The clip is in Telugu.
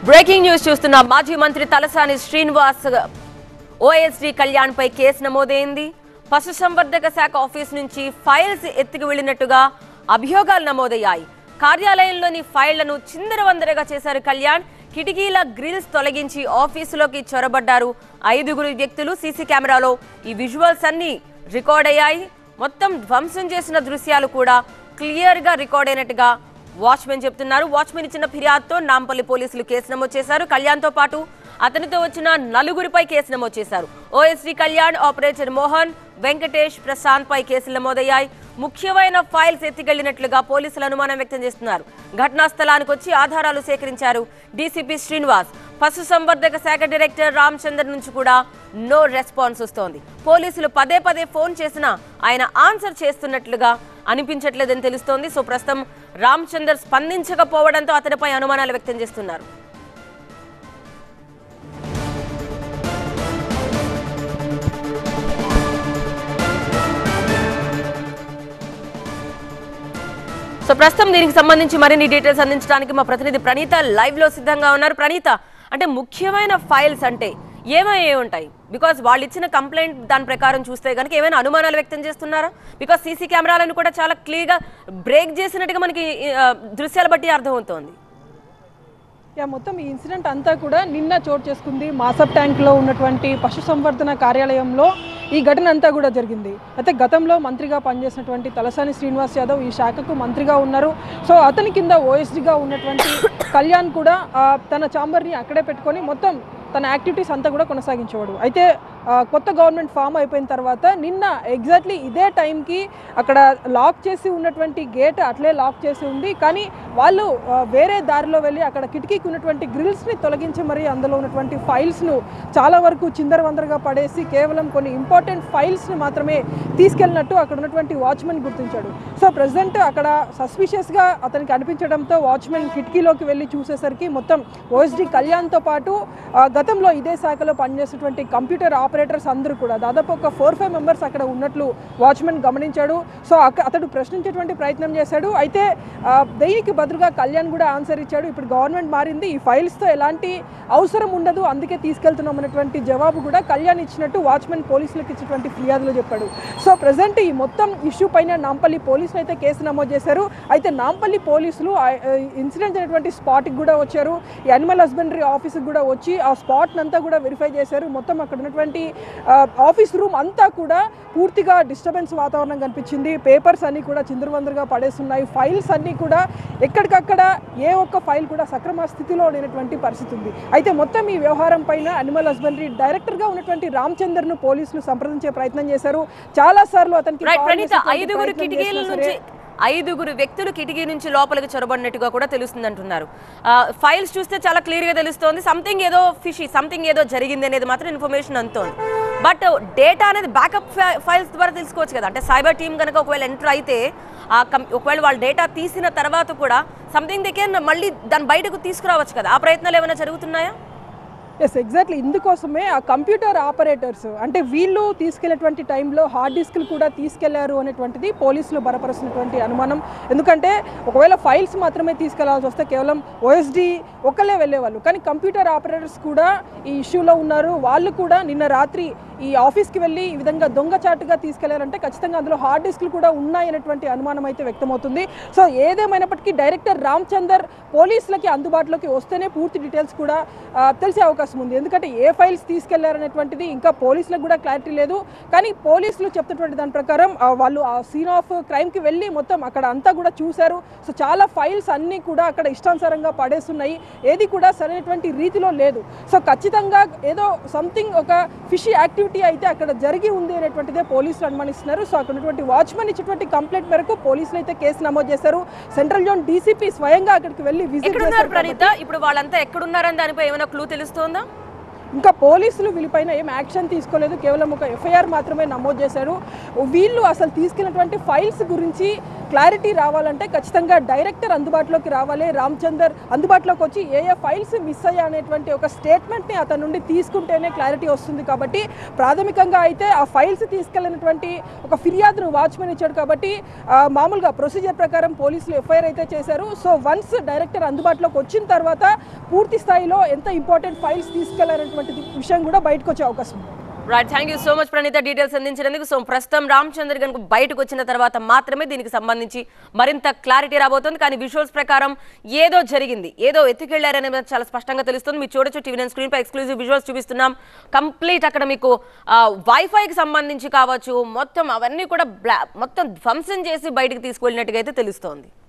బ్రేకింగ్ న్యూస్ చూస్తున్న మాజీ మంత్రి తలసాని శ్రీనివాస్ ఓఎస్డి కళ్యాణ్ పై కేసు నమోదైంది పశుసంవర్ధక శాఖ ఆఫీస్ నుంచి ఫైల్స్ ఎత్తుకు వెళ్లినట్టుగా అభియోగాలు నమోదయ్యాయి కార్యాలయంలోని ఫైళ్లను చిందరవందరగా చేశారు కళ్యాణ్ కిటికీల గ్రిల్స్ తొలగించి ఆఫీసులోకి చొరబడ్డారు ఐదుగురు వ్యక్తులు సీసీ కెమెరాలో ఈ విజువల్స్ అన్ని రికార్డ్ అయ్యాయి మొత్తం ధ్వంసం చేసిన దృశ్యాలు కూడా క్లియర్ గా రికార్డ్ అయినట్టుగా వాచ్మెన్ చెప్తున్నారు వాచ్మెన్ ఇచ్చిన ఫిర్యాదుతో నాంపల్లి పోలీసులు కేసు నమోదు చేశారు కళ్యాణ్తో పాటు అతనితో వచ్చిన నలుగురిపై కేసు నమోదు చేశారు ఓఎస్డీ కళ్యాణ్ ఆపరేటర్ మోహన్ వెంకటేష్ ప్రశాంత్ పై కేసులు నమోదయ్యాయి ముఖ్యమైన ఫైల్స్ ఎత్తికెళ్లినట్లుగా పోలీసులు అనుమానం వ్యక్తం చేస్తున్నారు ఘటనా స్థలానికి వచ్చి ఆధారాలు సేకరించారు డీసీపీ శ్రీనివాస్ పశుసంవర్ధక శాఖ డైరెక్టర్ రామచందర్ నుంచి కూడా నో రెస్పాన్స్ వస్తోంది పోలీసులు పదే పదే ఫోన్ చేసినా ఆయన ఆన్సర్ చేస్తున్నట్లుగా అనిపించట్లేదని తెలుస్తోంది సో ప్రస్తుతం రామచందర్ స్పందించకపోవడంతో అతనిపై అనుమానాలు వ్యక్తం చేస్తున్నారు సో ప్రస్తుతం దీనికి సంబంధించి మరిన్ని డీటెయిల్స్ అందించడానికి మా ప్రతినిధి ప్రణీత లైవ్ లో సిద్ధంగా ఉన్నారు ప్రణీత అంటే ముఖ్యమైన ఫైల్స్ అంటే ఏమై ఉంటాయి బికాస్ వాళ్ళు ఇచ్చిన కంప్లైంట్ దాని ప్రకారం చూస్తే కనుక ఏమైనా అనుమానాలు వ్యక్తం చేస్తున్నారా బికాస్ సీసీ కెమెరాలను కూడా చాలా క్లియర్గా బ్రేక్ చేసినట్టుగా మనకి ఆ, దృశ్యాలు బట్టి అర్థమవుతోంది యా మొత్తం ఈ ఇన్సిడెంట్ అంతా కూడా నిన్న చోటు చేసుకుంది మాసప్ ట్యాంక్లో ఉన్నటువంటి పశుసంవర్ధన కార్యాలయంలో ఈ ఘటన అంతా కూడా జరిగింది అయితే గతంలో మంత్రిగా పనిచేసినటువంటి తలసాని శ్రీనివాస్ యాదవ్ ఈ శాఖకు మంత్రిగా ఉన్నారు సో అతని కింద ఓఎస్డీగా ఉన్నటువంటి కళ్యాణ్ కూడా ఆ, తన చాంబర్ని అక్కడే పెట్టుకొని మొత్తం తన యాక్టివిటీస్ అంతా కూడా కొనసాగించేవాడు అయితే ఆ, కొత్త గవర్నమెంట్ ఫామ్ అయిపోయిన తర్వాత నిన్న ఎగ్జాక్ట్లీ ఇదే టైంకి అక్కడ లాక్ చేసి ఉన్నటువంటి గేట్ అట్లే లాక్ చేసి ఉంది కానీ వాళ్ళు ఆ, వేరే దారిలో వెళ్ళి అక్కడ కిటికీకి ఉన్నటువంటి గ్రిల్స్ని తొలగించి మరి అందులో ఉన్నటువంటి ఫైల్స్ను చాలా వరకు చిందరవందరగా పడేసి కేవలం కొన్ని ఇంపార్టెంట్ ఫైల్స్ని మాత్రమే తీసుకెళ్ళినట్టు అక్కడ ఉన్నటువంటి వాచ్మెన్ గుర్తించాడు సో ప్రజెంట్ అక్కడ సస్పిషియస్గా అతనికి అనిపించడంతో వాచ్మెన్ కిటికీలోకి వెళ్ళి చూసేసరికి మొత్తం ఓఎస్డి కళ్యాణ్తో పాటు ఆ, గతంలో ఇదే శాఖలో పనిచేసినటువంటి కంప్యూటర్ ఆపరేటర్స్ అందరూ కూడా దాదాపు ఒక ఫోర్ ఫైవ్ మెంబర్స్ అక్కడ ఉన్నట్లు వాచ్మెన్ గమనించాడు సో అక్క- అతడు ప్రశ్నించేటువంటి ప్రయత్నం చేశాడు అయితే ఆ, దీనికి బదులుగా కళ్యాణ్ కూడా ఆన్సర్ ఇచ్చాడు ఇప్పుడు గవర్నమెంట్ మారింది ఈ ఫైల్స్తో ఎలాంటి అవసరం ఉండదు అందుకే తీసుకెళ్తున్నాం అన్నటువంటి జవాబు కూడా కళ్యాణ్ ఇచ్చినట్టు వాచ్మెన్ పోలీసులకు ఇచ్చినటువంటి ఫిర్యాదులో చెప్పాడు సో ప్రజెంట్ ఈ మొత్తం ఇష్యూ పైన నాంపల్లి పోలీసులు అయితే కేసు నమోదు చేశారు అయితే నాంపల్లి పోలీసులు ఇన్సిడెంట్ అయినటువంటి స్పాట్కి కూడా వచ్చారు ఈ అనిమల్ హస్బెండరీ ఆఫీస్కి కూడా వచ్చి ఆ స్పాట్ అంతా కూడా వెరిఫై చేశారు మొత్తం అక్కడ ఉన్నటువంటి ఆ, ఆఫీస్ రూమ్ అంతా కూడా పూర్తిగా డిస్టర్బెన్స్ వాతావరణం కనిపించింది పేపర్స్ అన్నీ కూడా చిందరవందరగా పడేస్తున్నాయి ఫైల్స్ అన్నీ కూడా ఎక్కడికక్కడ ఏ ఒక్క ఫైల్ కూడా సక్రమ స్థితిలో లేనటువంటి పరిస్థితి ఉంది అయితే మొత్తం ఈ వ్యవహారం పైన అనిమల్ హస్బెండరీ డైరెక్టర్గా ఉన్నటువంటి రామచందర్ను పోలీసులు సంప్రదించే ప్రయత్నం చేశారు చాలా సార్లు అతనికి రైట్ కాల్ ప్రణీత చేసేటువంటి ఐదుగురు ప్రయత్నం కిటికీల చేసినా నుంచి సరే ఐదుగురు వ్యక్తులు కిటికీ నుంచి లోపలికి చొరబడినట్టుగా కూడా తెలుస్తుంది అంటున్నారు ఫైల్స్ చూస్తే చాలా క్లియర్ గా తెలుస్తోంది సంథింగ్ ఏదో ఫిషి సంథింగ్ ఏదో జరిగింది అనేది మాత్రం ఇన్ఫర్మేషన్ అంతోంది బట్ డేటా అనేది బ్యాకప్ ఫైల్స్ ద్వారా తెలుసుకోవచ్చు కదా అంటే సైబర్ టీమ్ కనుక ఒకవేళ ఎంటర్ అయితే ఆ కం ఒకవేళ వాళ్ళ డేటా తీసిన తర్వాత కూడా సంథింగ్ దే కెన్ మళ్ళీ దాన్ని బయటకు తీసుకురావచ్చు కదా ఆ ప్రయత్నాలు ఏమైనా జరుగుతున్నాయా ఎస్ ఎగ్జాక్ట్లీ ఇందుకోసమే ఆ కంప్యూటర్ ఆపరేటర్స్ అంటే వీళ్ళు తీసుకెళ్ళేటువంటి టైంలో హార్డ్ డిస్క్లు కూడా తీసుకెళ్లారు అనేటువంటిది పోలీసులు బలపరుస్తున్నటువంటి అనుమానం ఎందుకంటే ఒకవేళ ఫైల్స్ మాత్రమే తీసుకెళ్లాల్సి వస్తే కేవలం ఓఎస్డి ఒక్కలే వెళ్ళేవాళ్ళు కానీ కంప్యూటర్ ఆపరేటర్స్ కూడా ఈ ఇష్యూలో ఉన్నారు వాళ్ళు కూడా నిన్న రాత్రి ఈ ఆఫీస్కి వెళ్ళి ఈ విధంగా దొంగచాటుగా తీసుకెళ్లారంటే ఖచ్చితంగా అందులో హార్డ్ డిస్క్లు కూడా ఉన్నాయనేటువంటి అనుమానం అయితే వ్యక్తమవుతుంది సో ఏదేమైనప్పటికీ డైరెక్టర్ రామ్ చందర్ పోలీసులకి అందుబాటులోకి వస్తేనే పూర్తి డీటెయిల్స్ కూడా ఆ, తెలిసే అవకాశం ఉంది ఎందుకంటే ఏ ఫైల్స్ తీసుకెళ్లారనేటువంటిది ఇంకా పోలీసులకు కూడా క్లారిటీ లేదు కానీ పోలీసులు చెప్తున్నటువంటి దాని ప్రకారం ఆ, వాళ్ళు ఆ సీన్ ఆఫ్ క్రైమ్కి వెళ్ళి మొత్తం అక్కడ అంతా కూడా చూశారు సో చాలా ఫైల్స్ అన్నీ కూడా అక్కడ ఇష్టానుసారంగా పడేస్తున్నాయి ఏది కూడా సరైనటువంటి రీతిలో లేదు సో ఖచ్చితంగా ఏదో సంథింగ్ ఒక ఫిషి యాక్టివిటీ అయితే అక్కడ జరిగి ఉంది అనేటువంటిదే పోలీసులు అనుమానిస్తున్నారు సో అక్కడ ఉన్నటువంటి వాచ్మెన్ ఇచ్చినటువంటి కంప్లైంట్ మేరకు పోలీసులు అయితే కేసు నమోదు చేశారు సెంట్రల్ జోన్ డీసీపీ స్వయంగా అక్కడికి వెళ్ళి విజిట్ ఎక్కడున్నారు చేశారు ప్రణీత ఇప్పుడు వాళ్ళంతా ఎక్కడున్నారని దానిపై ఏమైనా క్లూ తెలుస్తోందా ఇంకా పోలీసులు వీళ్ళపైన ఏం యాక్షన్ తీసుకోలేదు కేవలం ఒక ఎఫ్ఐఆర్ మాత్రమే నమోదు చేశారు వీళ్ళు అసలు తీసుకెళ్ళినటువంటి ఫైల్స్ గురించి క్లారిటీ రావాలంటే ఖచ్చితంగా డైరెక్టర్ అందుబాటులోకి రావాలి రామచందర్ అందుబాటులోకి వచ్చి ఏ ఏ ఫైల్స్ మిస్ అయ్యా అనేటువంటి ఒక స్టేట్మెంట్ని అతని నుండి తీసుకుంటేనే క్లారిటీ వస్తుంది కాబట్టి ప్రాథమికంగా అయితే ఆ ఫైల్స్ తీసుకెళ్ళినటువంటి ఒక ఫిర్యాదును వాచ్మెన్ ఇచ్చాడు కాబట్టి ఆ, మామూలుగా ప్రొసీజర్ ప్రకారం పోలీసులు ఎఫ్ఐఆర్ అయితే చేశారు సో వన్స్ డైరెక్టర్ అందుబాటులోకి వచ్చిన తర్వాత పూర్తి స్థాయిలో ఎంత ఇంపార్టెంట్ ఫైల్స్ తీసుకెళ్లారనేటువంటి విషయం కూడా బయటకు వచ్చే అవకాశం ఉంది right thank you so much Praneetha details అందించినందుకు సో ప్రస్తుతం రామచంద్ర గనుక బయటకు వచ్చిన తర్వాత మాత్రమే దీనికి సంబంధించి మరింత క్లారిటీ రాబోతుంది కానీ విజువల్స్ ప్రకారం ఏదో జరిగింది ఏదో ఎత్తుకెళ్లారనేది చాలా స్పష్టంగా తెలుస్తుంది మీరు చూడొచ్చు టీవీ నైన్ స్క్రీన్ పై ఎక్స్క్లూజివ్ విజువల్స్ చూపిస్తున్నాం కంప్లీట్ అక్కడ మీకు వైఫైకి సంబంధించి కావచ్చు మొత్తం అవన్నీ కూడా బ్లా మొత్తం ధ్వంసం చేసి బయటకు తీసుకువెళ్ళినట్టుగా అయితే తెలుస్తోంది